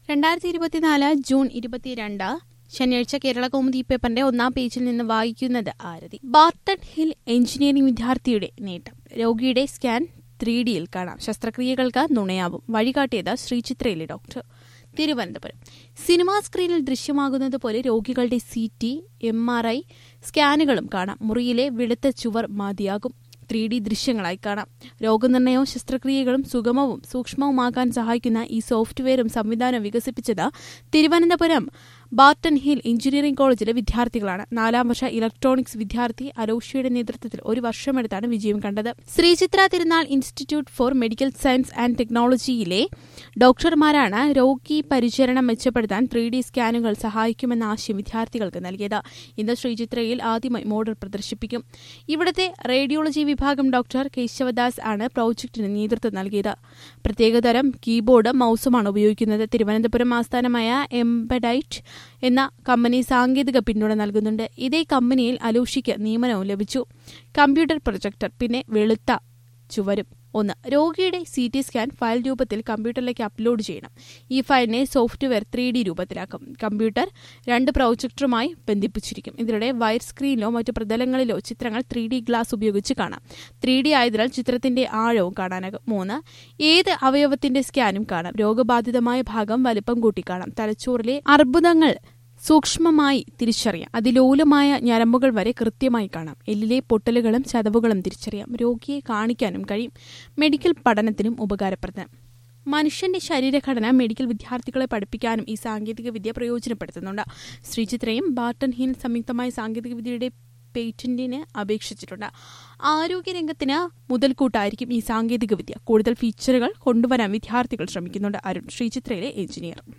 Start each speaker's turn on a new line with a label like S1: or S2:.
S1: രണ്ടായിരത്തി ഇരുപത്തിനാല് ജൂൺ ഇരുപത്തിരണ്ട് ശനിയാഴ്ച കേരള കൗമുദി പേപ്പറിന്റെ ഒന്നാം പേജിൽ നിന്ന് വായിക്കുന്നത് ആരതി ബാർട്ടൺ ഹിൽ എഞ്ചിനീയറിംഗ് വിദ്യാർത്ഥിയുടെ നേട്ടം രോഗിയുടെ സ്കാൻ ത്രീ ഡിയിൽ കാണാം ശസ്ത്രക്രിയകൾക്ക് നുണയാവും വഴികാട്ടിയത് ശ്രീചിത്രയിലെ ഡോക്ടർ തിരുവനന്തപുരം സിനിമാ സ്ക്രീനിൽ ദൃശ്യമാകുന്നത് പോലെ രോഗികളുടെ C T M R I സ്കാനുകളും കാണാം മുറിയിലെ വെളുത്ത ചുവർ മതിയാകും ത്രീ ഡി ദൃശ്യങ്ങളായി കാണാം രോഗനിർണയവും ശസ്ത്രക്രിയകളും സുഗമവും സൂക്ഷ്മവുമാക്കാൻ സഹായിക്കുന്ന ഈ സോഫ്റ്റ്വെയറും സംവിധാനം വികസിപ്പിച്ചത് തിരുവനന്തപുരം ബാർട്ടൺ ഹിൽ എഞ്ചിനീയറിംഗ് കോളേജിലെ വിദ്യാർത്ഥികളാണ് നാലാം വർഷ ഇലക്ട്രോണിക്സ് വിദ്യാർത്ഥി അരോഷിയുടെ നേതൃത്വത്തിൽ ഒരു വർഷമെടുത്താണ് വിജയം കണ്ടത് ശ്രീചിത്ര തിരുനാൾ institute four medical science and ടെക്നോളജിയിലെ ഡോക്ടർമാരാണ് രോഗി പരിചരണം മെച്ചപ്പെടുത്താൻ ത്രീ ഡി സ്കാനുകൾ സഹായിക്കുമെന്ന ആശയം വിദ്യാർത്ഥികൾക്ക് നൽകിയത് ഇന്ന് ശ്രീചിത്രയിൽ ആദ്യമായി മോഡൽ പ്രദർശിപ്പിക്കും ഇവിടുത്തെ റേഡിയോളജി വിഭാഗം ഡോക്ടർ കേശവദാസ് ആണ് പ്രോജക്ടിന് നേതൃത്വം നൽകിയത് പ്രത്യേകതരം കീബോർഡ് മൌസുമാണ് ഉപയോഗിക്കുന്നത് തിരുവനന്തപുരം ആസ്ഥാനമായ എംബഡൈറ്റ് എന്ന കമ്പനി സാങ്കേതിക പിന്തുണ നൽകുന്നുണ്ട് ഇതേ കമ്പനിയിൽ അലൂഷിക്ക് നിയമനവും ലഭിച്ചു കമ്പ്യൂട്ടർ പ്രൊജക്ടർ പിന്നെ വെളുത്ത ചുവരും ഒന്ന് രോഗിയുടെ സി ടി സ്കാൻ ഫയൽ രൂപത്തിൽ കമ്പ്യൂട്ടറിലേക്ക് അപ്ലോഡ് ചെയ്യണം ഈ ഫയലിനെ സോഫ്റ്റ്വെയർ ത്രീ ഡി രൂപത്തിലാക്കും കമ്പ്യൂട്ടർ രണ്ട് പ്രൊജക്ടറുമായി ബന്ധിപ്പിച്ചിരിക്കും ഇതിലൂടെ വയർ സ്ക്രീനിലോ മറ്റു പ്രതലങ്ങളിലോ ചിത്രങ്ങൾ ത്രീ ഡി ഗ്ലാസ് ഉപയോഗിച്ച് കാണാം ത്രീ ഡി ആയതിനാൽ ചിത്രത്തിന്റെ ആഴവും കാണാനാകും മൂന്ന് ഏത് അവയവത്തിന്റെ സ്കാനും കാണാം രോഗബാധിതമായ ഭാഗം വലിപ്പം കൂട്ടി കാണാം തലച്ചോറിലെ അർബുദങ്ങൾ സൂക്ഷ്മമായി തിരിച്ചറിയാം അതിലോലമായ ഞരമ്പുകൾ വരെ കൃത്യമായി കാണാം എല്ലിലെ പൊട്ടലുകളും ചതവുകളും തിരിച്ചറിയാം രോഗിയെ കാണിക്കാനും കഴിയും മെഡിക്കൽ പഠനത്തിനും ഉപകാരപ്രദം മനുഷ്യന്റെ ശരീരഘടന മെഡിക്കൽ വിദ്യാർത്ഥികളെ പഠിപ്പിക്കാനും ഈ സാങ്കേതിക വിദ്യ പ്രയോജനപ്പെടുത്തുന്നുണ്ട് ശ്രീചിത്രയും ബാർട്ടൺ ഹിൽ സംയുക്തമായ സാങ്കേതിക വിദ്യയുടെ പേറ്റന്റിന് അപേക്ഷിച്ചിട്ടുണ്ട് ആരോഗ്യരംഗത്തിന് മുതൽക്കൂട്ടായിരിക്കും ഈ സാങ്കേതിക വിദ്യ കൂടുതൽ ഫീച്ചറുകൾ കൊണ്ടുവരാൻ വിദ്യാർത്ഥികൾ ശ്രമിക്കുന്നുണ്ട് അരുൺ ശ്രീചിത്രയിലെ എഞ്ചിനീയർ